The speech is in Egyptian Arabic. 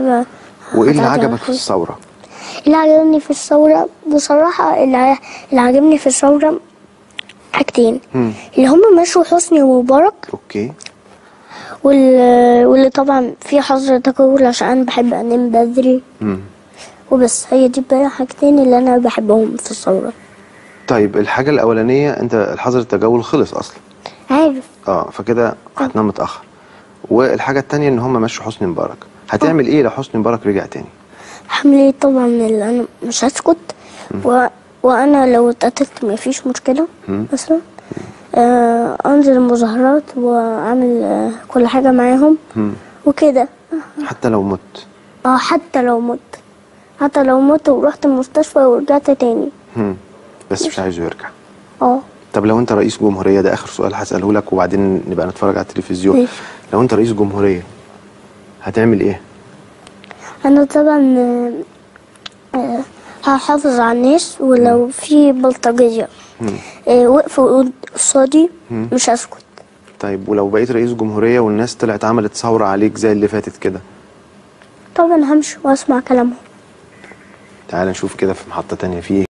حاجة وايه اللي هتعدي على عجبك في خير. الثوره اللي عجبني في الثورة بصراحة اللي, ع- اللي عجبني في الثورة حاجتين مم. اللي هم مشوا حسني ومبارك اوكي واللي, واللي طبعا في حظر تجول عشان أنا بحب أنام بدري مم. وبس هي دي بقى حاجتين اللي أنا بحبهم في الثورة طيب الحاجه الاولانيه انت الحظر التجول خلص اصلا عارف اه فكده هتنام متاخر والحاجه التانية ان هم مشوا حسني مبارك هتعمل ايه لو حسني مبارك رجع تاني حملي طبعا اللي أنا مش هسكت و... وأنا لو اتقتلت مفيش مشكلة مم. مثلا آه أنزل المظاهرات وأعمل آه كل حاجة معاهم مم. وكده حتى لو مت اه حتى لو مت حتى لو مت ورحت المستشفى ورجعت تاني مم. بس مش عايزه يرجع اه طب لو انت رئيس جمهوريه ده اخر سؤال هساله لك وبعدين نبقى نتفرج على التلفزيون ماشي. لو انت رئيس جمهوريه هتعمل ايه انا طبعا آه، آه، هحافظ على الناس ولو في بلطجية مم. آه، وقفوا قصادي مم. مش هسكت طيب ولو بقيت رئيس جمهوريه والناس طلعت عملت ثوره عليك زي اللي فاتت كده طبعا همشي واسمع كلامهم تعال نشوف كده في محطه تانية في ايه